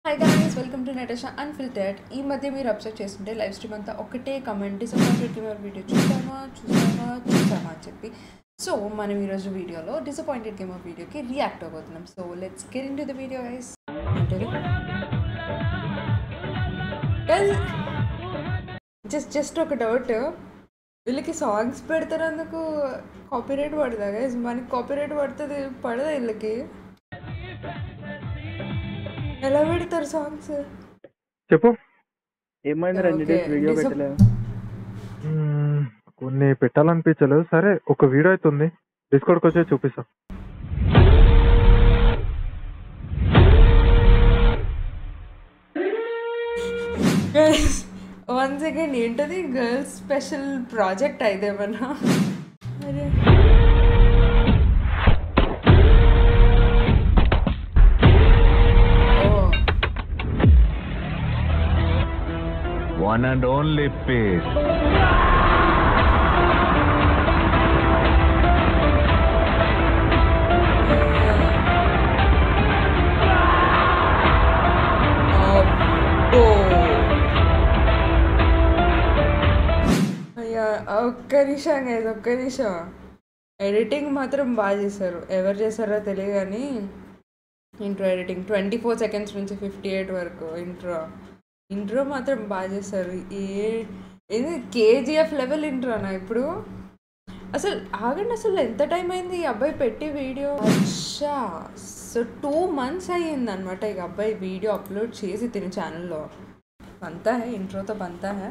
Hi guys welcome to Natasha unfiltered ఈ మధ్య మీరు అబ్జర్వ్ చేస్తుంటే లైవ్ స్ట్రీమ్ అంతా ఒకటే కమెంట్ డిసప్పాయింటెడ్ గేమర్ వీడియో చూసామా చూసామా చూసామా అని చెప్పి సో మనం ఈరోజు వీడియోలో డిసప్పాయింటెడ్ గేమర్ వీడియోకి రియాక్ట్ అవ్వబోతున్నాం so let's get into the video guys just just ఒక డౌట్ వీళ్ళకి సాంగ్స్ పెడతారందుకు కాపీరైట్ పడదా గైస్ మనకి కాపీరైట్ పడుతుంది పడదా వీళ్ళకి ఎలా పెడతారు సాంగ్స్ చెప్పు ఏమైంది రెండు Okay, డేస్ వీడియో disap- పెట్టలేదు మ్మ్, కొన్ని పెట్టాలనిపించలేదు సరే ఒక వీడియో అయితే ఉంది డిస్కౌంట్కి వచ్చి చూపిస్తా గర్ల్స్ వన్ సెకండ్ ఏంటది గర్ల్స్ స్పెషల్ ప్రాజెక్ట్ అయిదేమన్నా అరే ఓ One and only peace. అబ్బో. అయ్యా ఒక్క నిమిషం గైస్ ఒక్క నిమిషం ఎడిటింగ్ మాత్రం బాగా చేశారు ఎవరు చేశారో తెలియదు కానీ intro editing twenty four seconds నుంచి ఫిఫ్టీ ఎయిట్ వరకు ఇంట్రో ఇంట్రో మాత్రం బాగా చేశారు ఏ ఇది కేజీఎఫ్ లెవెల్ ఇంట్రోనా ఇప్పుడు అసలు ఆగండి అసలు ఎంత టైం అయింది ఈ అబ్బాయి పెట్టి వీడియో అచ్చా సో టూ మంత్స్ అయ్యింది అనమాట ఈ అబ్బాయి వీడియో అప్లోడ్ చేసి తిని ఛానల్లో బంతా హే ఇంట్రోతో బంతా hey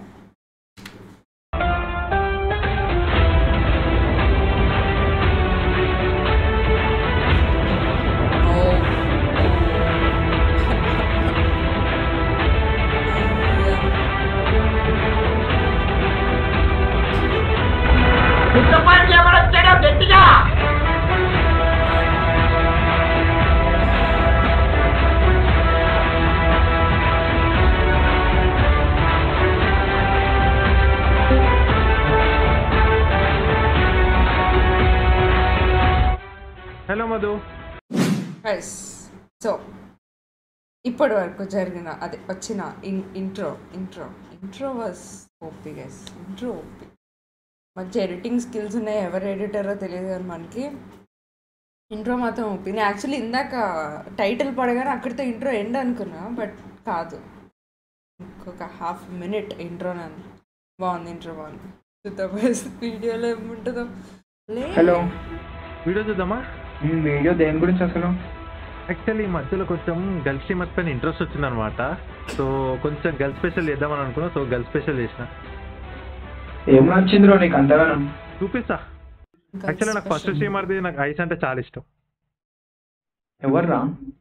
hello Madhu yes so ఇప్పటి వరకు జరిగిన అదే వచ్చిన in intro intro intro was OP guys intro OP మంచి ఎడిటింగ్ స్కిల్స్ ఉన్నాయి ఎవరు ఎడిటరో తెలియదు కానీ మనకి ఇంట్రో మాత్రం ఓపీ నేను యాక్చువల్లీ ఇందాక టైటిల్ పడగానే అక్కడితో ఇంట్రో ఎండ్ అనుకున్నా బట్ కాదు ఇంకొక హాఫ్ మినిట్ ఇంట్రో నన్ను బాగుంది ఇంట్రో బాగుంది చూద్దాం వీడియోలో ఏముంటుందో లే హలో వీడియో చూద్దామా ఈ వీడియో దేని గురించి అసలు యాక్చువల్లీ ఈ మధ్యలో కొంచెం గర్ల్స్ స్ట్రీమర్స్ పైన ఇంట్రెస్ట్ వచ్చిందనమాట సో కొంచెం గర్ల్స్ స్పెషల్ చేద్దామని అనుకున్నా సో గర్ల్స్ స్పెషల్ చేసిన ఏం నచ్చింది రో నీకు అంతగానం చూపిస్తా యాక్చువల్లీ నాకు ఫస్ట్ స్ట్రీమర్ది నాకు ఐస్ అంటే చాలా ఇష్టం ఎవర్రా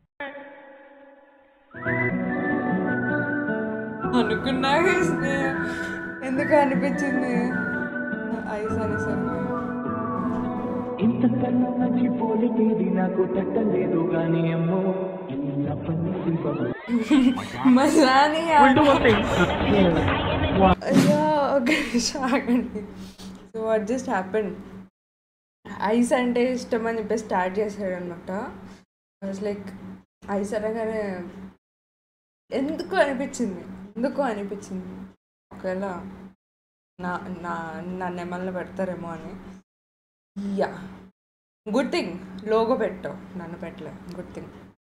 అనుకున్నా guys నేను. ఎందుకు అనిపించింది ఐస్ అనేసరికి ఇంతకన్నా మంచి పోలికేది నాకు తట్టలేదు గానీ అమ్మో ఎన్ని పని మజాని అయ్యో ఒక నిమిషం ఆగండి సో వాట్ జస్ట్ హ్యాపెన్ ఐస్ అంటే ఇష్టం అని చెప్పి స్టార్ట్ చేశాడు అనమాట వాజ్ లైక్ ఐస్ అనగానే ఎందుకు అనిపించింది ఎందుకు అనిపించింది ఒకవేళ నా నా నన్ను ఏమన్నా పెడతారేమో అని యా గుడ్ థింగ్ లోగో పెట్టావు నన్ను పెట్టలే గుడ్ థింగ్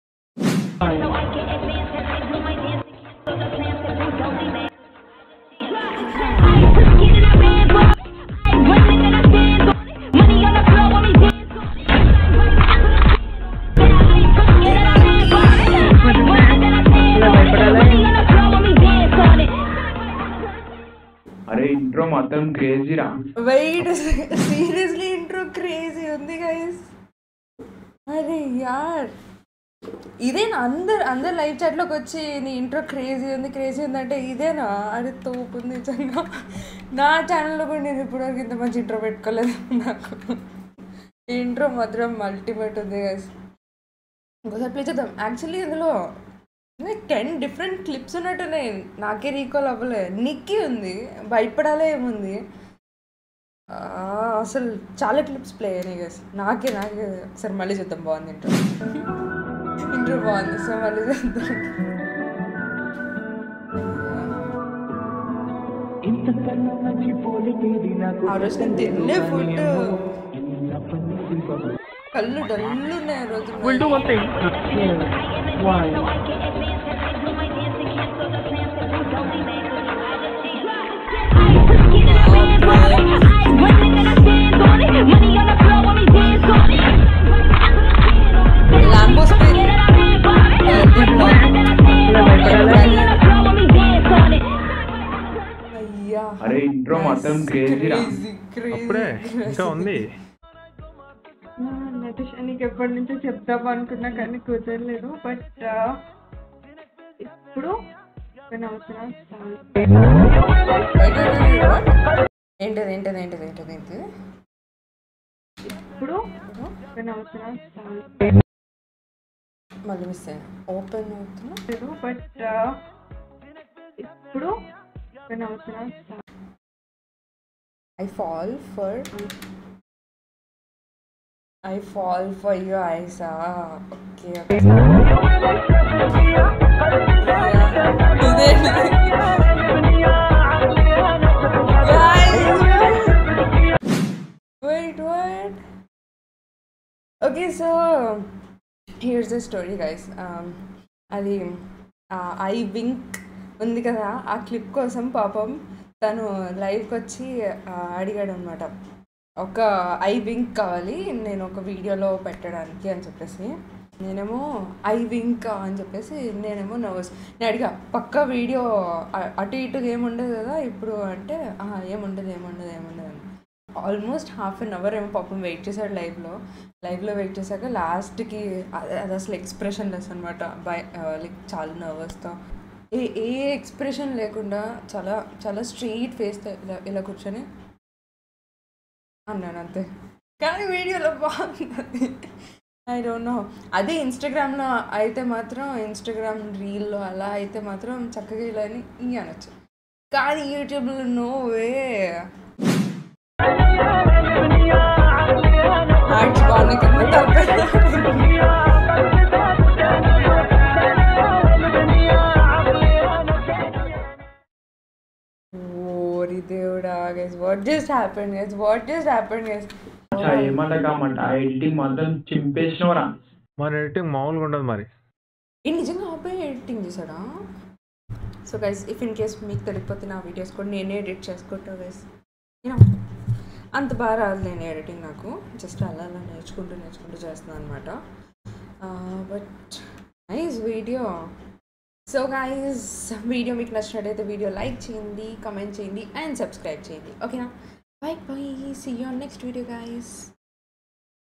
అరే ఇంట్రో మొత్తం క్రేజీరా వెయిట్ సీరియస్లీ ఇంట్రో క్రేజీ ఉంది గైస్ అరే యార్ ఇదేనా అందరు అందరు లైవ్ చాట్లోకి వచ్చి నీ ఇంట్రో క్రేజీ ఉంది క్రేజీ ఉంది అంటే ఇదేనా అరే తోపు ఉంది నిజంగా నా ఛానల్లో కూడా నేను ఇప్పటివరకు ఇంత మంచి ఇంట్రో పెట్టుకోలేదు నాకు ఇంట్రో మాత్రం అల్టిమేట్ ఉంది గైస్ ఇంకోసారి ప్లే చేద్దాం యాక్చువల్లీ ఇందులో టెన్ డిఫరెంట్ క్లిప్స్ ఉన్నట్టున్నాయి నాకే రీకాల్ అవ్వలే నిక్కి ఉంది భయపడాలే ఏముంది ఆ, అసలు చాలా క్లిప్స్ ప్లే అయినాయి గైస్ నాకే నాకే ఒకసారి మళ్ళీ చూద్దాం బాగుంది ఇంట్రో ఇంట్రో బాగుంది సో మళ్ళీ చూద్దాం ఇంతకన్నా మర్చిపోలేది నాకు ఆ రోజు నేను తిన్నే ఫుడ్ ఎన్నప్పని శిల్పం కళ్ళు డల్లు ఉన్నాయి ఆ రోజు We'll do one thing. One. Lambo speed అయ్యా అరే ఇంట్రో మొత్తం క్రేజీరా క్రేజీ క్రేజీ అప్పుడే ఇంకా ఉంది నటిష్ నీకు ఎప్పటి నుంచో చెప్దాం అనుకున్నా కానీ కుదరలేదు బట్ ఇప్పుడు నేను అవసరం ఏంటది ఏంటది ఏంటది ఏంటది ఏంటది ఇప్పుడు నేను అవసరం మళ్ళీ మిస్ అయ్యాను ఓపెన్ అవుతున్నా బట్ ఇప్పుడు నేను అవసరం I fall for I fall for you ఐసా okay Wait, what? Okay, so here's the story, guys. Um, అది ఐ వింక్ ఉంది కదా ఆ క్లిప్ కోసం పాపం తను లైవ్కి వచ్చి ఆ, అడిగాడు అనమాట ఒక ఐ వింక్ కావాలి నేను ఒక వీడియోలో పెట్టడానికి అని చెప్పేసి నేనేమో ఐ వింక్ అని చెప్పేసి నేనేమో నర్వస్ నేను అడిగా పక్క వీడియో అ- అటు ఇటు ఏముండదు కదా ఇప్పుడు అంటే "ఆహా, ఏముండదు ఏముండదు ఏముండదు అని ఆల్మోస్ట్ హాఫ్ అన్ అవర్ ఏమో పాపం వెయిట్ చేశాడు లైవ్లో లైవ్లో వెయిట్ చేశాక లాస్ట్కి అది అది అసలు ఎక్స్ప్రెషన్ లెస్ అనమాట బై లైక్ చాలా నర్వస్తో ఏ ఏ ఎక్స్ప్రెషన్ లేకుండా చాలా చాలా స్ట్రెయిట్ ఫేస్తో ఇలా ఇలా కూర్చొని అన్నాను అంతే కానీ వీడియోలో బాగుంది ఐ డోంట్ నో అదే ఇన్స్టాగ్రామ్లో అయితే మాత్రం ఇన్స్టాగ్రామ్ రీల్లో అలా అయితే మాత్రం చక్కగా ఇలా అని ఈ అనొచ్చు కానీ యూట్యూబ్లో నో వే హార్ట్స్ బాగున్నాయి కింద తప్ప ఓరి దేవుడా guys what just happen guys what just happen guys ఏమంట కామంట ఎడిటింగ్ మొత్తం చింపేసినవరా మన ఎడిటింగ్ మామూలుగా ఉండదు మరి ఈ నిజంగా అబ్బాయి ఎడిటింగ్ చేశాడా so guys if in case మీకు తెలియకపోతే నా వీడియోస్ కూడా నేనే ఎడిట్ చేసుకుంటా గైస్ యూనో అంత బాగా రాదు నేను ఎడిటింగ్ నాకు జస్ట్ అలా అలా నేర్చుకుంటూ నేర్చుకుంటూ చేస్తున్నాను అనమాట but nice video so guys video మీకు నచ్చినట్టయితే వీడియో లైక్ చేయండి కమెంట్ చేయండి అండ్ సబ్స్క్రైబ్ చేయండి ఓకేనా bye bye see you next video guys